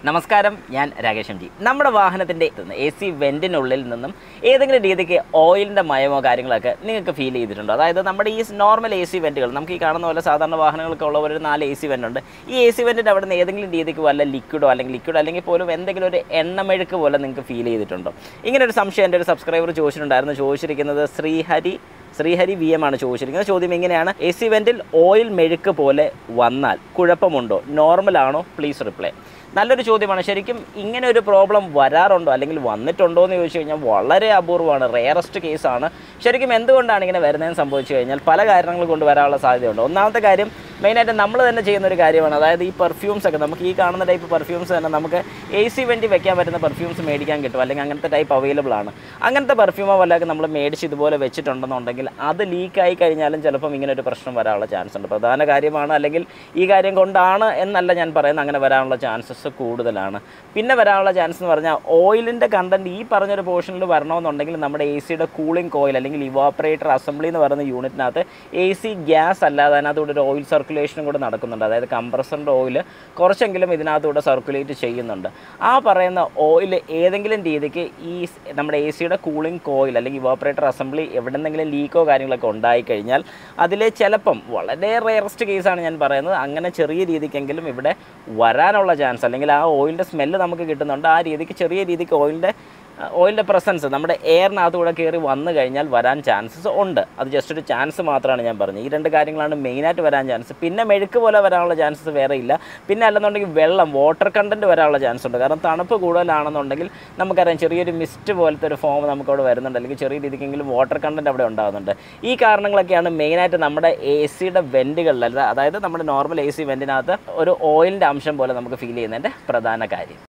നമസ്കാരം ഞാൻ Rakesh M G നമ്മുടെ വാഹനത്തിൻ്റെ എ സി വെൻറ്റിനുള്ളിൽ നിന്നും ഏതെങ്കിലും രീതിക്ക് ഓയിലിൻ്റെ മയമോ കാര്യങ്ങളൊക്കെ നിങ്ങൾക്ക് ഫീൽ ചെയ്തിട്ടുണ്ടോ അതായത് നമ്മുടെ ഈ നോർമൽ എ സി വെൻറ്റുകൾ നമുക്ക് ഈ കാണുന്ന പോലെ സാധാരണ വാഹനങ്ങളൊക്കെ ഉള്ള ഒരു നാല് എ സി വെൻ്റ് ഉണ്ട് ഈ എ സി വെൻറ്റിൻ്റെ അവിടെ നിന്ന് ഏതെങ്കിലും രീതിക്ക് വല്ല ലിക്വിഡോ അല്ലെങ്കിൽ ലിക്വിഡ് അല്ലെങ്കിൽ പോലും എന്തെങ്കിലും ഒരു എണ്ണമെഴുക്ക് പോലെ നിങ്ങൾക്ക് ഫീൽ ചെയ്തിട്ടുണ്ടോ ഇങ്ങനെ ഒരു സംശയം എൻ്റെ ഒരു സബ്സ്ക്രൈബർ ചോദിച്ചിട്ടുണ്ടായിരുന്നു ചോദിച്ചിരിക്കുന്നത് ശ്രീഹരി ശ്രീഹരി വി എം ആണ് ചോദിച്ചിരിക്കുന്നത് ചോദ്യം ഇങ്ങനെയാണ് എ സി വെൻറ്റിൽ ഓയിൽ മെഴുക്ക് പോലെ വന്നാൽ കുഴപ്പമുണ്ടോ നോർമൽ ആണോ പ്ലീസ് റിപ്ലൈ നല്ലൊരു ചോദ്യമാണ് ശരിക്കും ഇങ്ങനെ ഒരു പ്രോബ്ലം വരാറുണ്ടോ അല്ലെങ്കിൽ വന്നിട്ടുണ്ടോ എന്ന് ചോദിച്ചു കഴിഞ്ഞാൽ വളരെ അപൂർവമാണ് റെയറസ്റ്റ് കേസാണ് ശരിക്കും എന്തുകൊണ്ടാണ് ഇങ്ങനെ വരുന്നതെന്ന് സംഭവിച്ചു കഴിഞ്ഞാൽ പല കാരണങ്ങൾ കൊണ്ട് വരാനുള്ള സാധ്യതയുണ്ട് ഒന്നാമത്തെ കാര്യം മെയിനായിട്ട് നമ്മൾ തന്നെ ചെയ്യുന്ന ഒരു കാര്യമാണ് അതായത് ഈ പെർഫ്യൂംസ് ഒക്കെ നമുക്ക് ഈ കാണുന്ന ടൈപ്പ് പെർഫ്യൂംസ് തന്നെ നമുക്ക് എ സി വേണ്ടി വെക്കാൻ പറ്റുന്ന പെർഫ്യൂംസ് മേടിക്കാൻ കിട്ടും അല്ലെങ്കിൽ അങ്ങനത്തെ ടൈപ്പ് അവൈലബിൾ ആണ് അങ്ങനത്തെ പെർഫ്യൂമോ വല്ലതൊക്കെ നമ്മൾ മേടിച്ച് ഇതുപോലെ വെച്ചിട്ടുണ്ടെന്നുണ്ടെങ്കിൽ അത് ലീക്കായി കഴിഞ്ഞാലും ചിലപ്പം ഇങ്ങനെ ഒരു പ്രശ്നം വരാനുള്ള ചാൻസ് ഉണ്ട് പ്രധാന കാര്യമാണ് അല്ലെങ്കിൽ ഈ കാര്യം കൊണ്ടാണ് എന്നല്ല ഞാൻ പറയുന്നത് അങ്ങനെ വരാനുള്ള ചാൻസസ് കൂടുതലാണ് പിന്നെ വരാനുള്ള ചാൻസ് എന്ന് പറഞ്ഞാൽ ഓയിലിൻ്റെ കണ്ടൻറ്റ് ഈ പറഞ്ഞൊരു പോർഷനിൽ വരണമെന്നുണ്ടെങ്കിൽ നമ്മുടെ എ സിയുടെ കൂളിംഗ് കോയിൽ അല്ലെങ്കിൽ ഇവാപ്പറേറ്റർ അസംബ്ലി എന്ന് പറയുന്ന യൂണിറ്റിനകത്ത് എ സി ഗ്യാസ് അല്ലാതെ അതിനകത്തൂടെ ഒരു ഓയിൽ സർക്കുലേഷനും കൂടെ നടക്കുന്നുണ്ട് അതായത് കംപ്രസറിൻ്റെ ഓയിൽ കുറച്ചെങ്കിലും ഇതിനകത്തൂടെ സർക്കുലേറ്റ് ചെയ്യുന്നുണ്ട് ആ പറയുന്ന ഓയിൽ ഏതെങ്കിലും രീതിക്ക് ഈ സ് നമ്മുടെ എ സിയുടെ കൂളിംഗ് കോയിൽ അല്ലെങ്കിൽ ഇവാപ്പറേറ്റർ അസംബ്ലി എവിടെന്നെങ്കിലും ലീക്കോ കാര്യങ്ങളൊക്കെ ഉണ്ടായിക്കഴിഞ്ഞാൽ അതിൽ ചിലപ്പം വളരെ റെയറസ്റ്റ് കേസാണ് ഞാൻ പറയുന്നത് അങ്ങനെ ചെറിയ രീതിക്കെങ്കിലും ഇവിടെ വരാനുള്ള ചാൻസ് അല്ലെങ്കിൽ ആ ഓയിലിൻ്റെ സ്മെല്ല് നമുക്ക് കിട്ടുന്നുണ്ട് ആ രീതിക്ക് ചെറിയ രീതിക്ക് ഓയിലിൻ്റെ ഓയിലിൻ്റെ പ്രസൻസ് നമ്മുടെ എയറിനകത്തൂടെ കയറി വന്നു കഴിഞ്ഞാൽ വരാൻ ചാൻസസ് ഉണ്ട് അത് ജസ്റ്റ് ഒരു ചാൻസ് മാത്രമാണ് ഞാൻ പറഞ്ഞത് ഈ രണ്ട് കാര്യങ്ങളാണ് മെയിനായിട്ട് വരാൻ ചാൻസ് പിന്നെ മെഴുക്ക് പോലെ വരാനുള്ള ചാൻസസ് വേറെ ഇല്ല പിന്നെ അല്ലെന്നുണ്ടെങ്കിൽ വെള്ളം വാട്ടർ കണ്ടൻറ്റ് വരാനുള്ള ചാൻസ് ഉണ്ട് കാരണം തണുപ്പ് കൂടുതലാണെന്നുണ്ടെങ്കിൽ നമുക്കറിയാം ചെറിയൊരു മിസ്റ്റ് പോലത്തെ ഒരു ഫോം നമുക്കവിടെ വരുന്നുണ്ട് അല്ലെങ്കിൽ ചെറിയ രീതിക്കെങ്കിലും വാട്ടർ കണ്ടൻറ്റ് അവിടെ ഉണ്ടാകുന്നുണ്ട് ഈ കാരണങ്ങളൊക്കെയാണ് മെയിനായിട്ട് നമ്മുടെ എ സിയുടെ വെൻറ്റുകളിൽ അതായത് നമ്മുടെ നോർമൽ എ സി വെൻറ്റിനകത്ത് ഒരു ഓയിലിൻ്റെ അംശം പോലെ നമുക്ക് ഫീൽ ചെയ്യുന്നതിൻ്റെ പ്രധാന കാര്യം